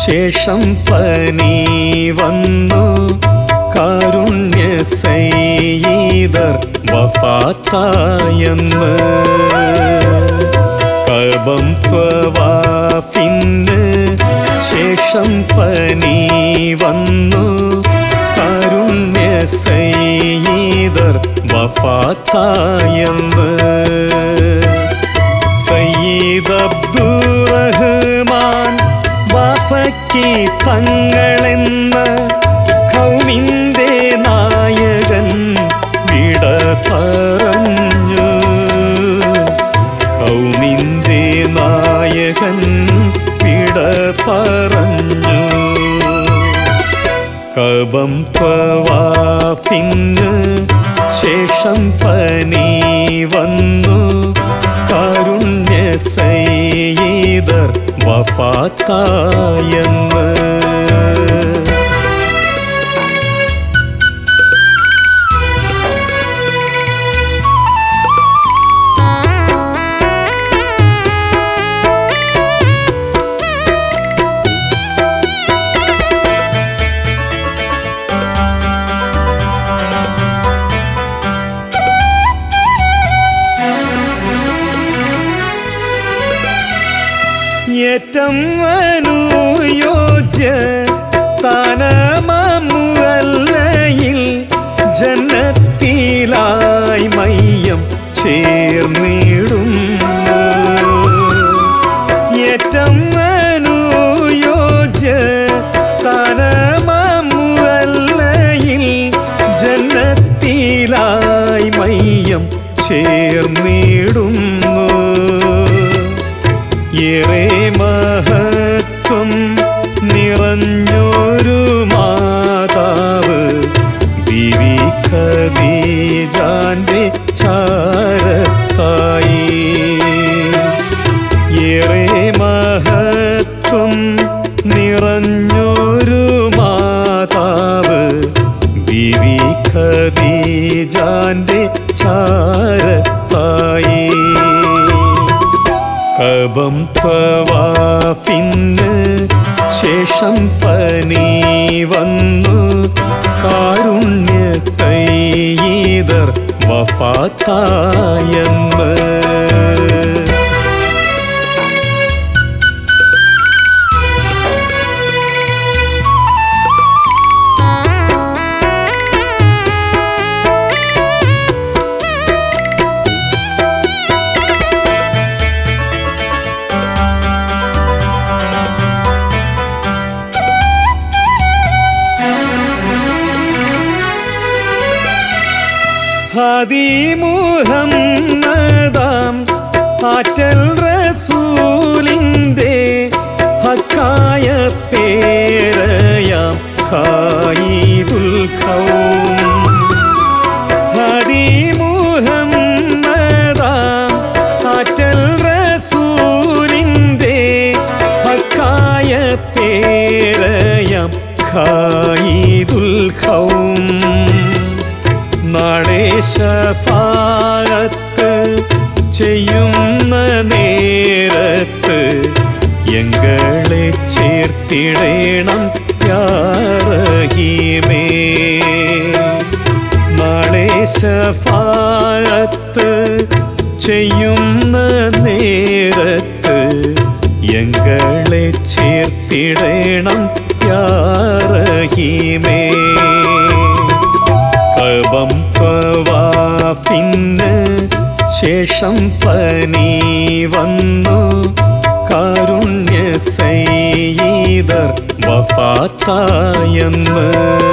ശേഷം പനി വന്നു കാരുണ്യ സൈതർ വഫാത്തായെന്ന് കബം ത്വവാഫിന് ശേഷം പനി വന്നു കാരുണ്യ സൈതർ വഫാത്തായെന്ന് സയ്യിദ് അബ്ദുറഹ്മാൻ ബാഫയ്ക്ക് തങ്ങളെന്ന കൗമിൻ്റെ നായകൻ വിട പറഞ്ഞു കൗമിൻ്റെ നായകൻ വിട പറഞ്ഞു കബം ത്വവാഫിന് ശേഷം പനി വന്നു കാരുണ്യ സൈതർ വഫാത്തായെന്ന് ഏറ്റം അനുയോജ്യ താനമമുല്ലയിൽ ജന്നത്തിലായി മയ്യം ചേർന്നിടും ഏറ്റം അനുയോജ്യ താനമമുല്ലയിൽ ജന്നത്തിലായി മയ്യം ചേർന്നിടുന്നു ഏറെ മഹത്വം നിറഞ്ഞൊരു മാതാവ് ബിവി ഖദീജാന്റെ ചാരത്തായി ഏറെ മഹത്വം നിറഞ്ഞൊരു മാതാവ് ബിവി ഖദീജാന്റെ ചാരത്തായി കബം ത്വവാഫിന് ശേഷം പനി വന്നു കാരുണ്യ തൈതർ വഫാത്തായെന്ന് ഹദി മുഹമ്മദാം ആറ്റൽ റസൂലിൻ്റെ ഹക്കായ പേരയാം ഖായിദുൽ ഖൗം ഹദി മുഹമ്മദാം ആറ്റൽ റസൂലിൻ്റെ ഹക്കായ പേരയാം ഖായിദുൽ ഖൗം നാളെ ശഫാത്ത് ചെയ്യുന്ന നേരത്ത് എങ്ങളെ ചേർത്തിടേണം യാറഹീമേ നാളെ ശഫാത്ത് ചെയ്യുന്ന നേരത്ത് എങ്ങളെ ചേർത്തിടേണം യാറഹീമേ കബം ത്വവാഫിന് ശേഷം പനി വന്നു കാരുണ്യ സൈതർ വഫാത്തായെന്ന്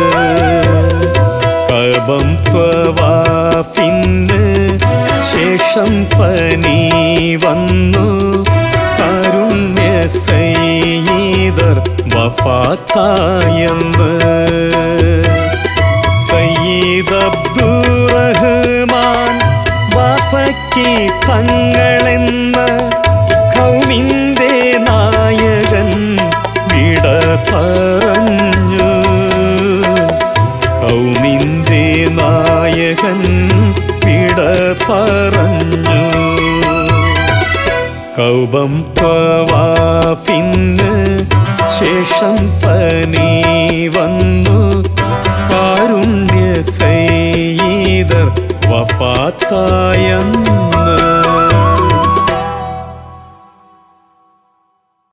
കബം ത്വവാഫിന് ശേഷം പനി വന്നു കാരുണ്യ സൈതർ വഫാത്തായെന്ന് സയ്യിദ് അബ്ദുറഹ്മാൻ ബാഫയ്ക്ക് തങ്ങളെന്ന കൗമിൻ്റെ നായകൻ വിട പറഞ്ഞു കൗമിൻ്റെ നായകൻ വിട പറഞ്ഞു കൗബം ത്വവാഫിന് ശേഷം പനി വന്നു കാരുണ്യ സൈതർ വപാത്തായം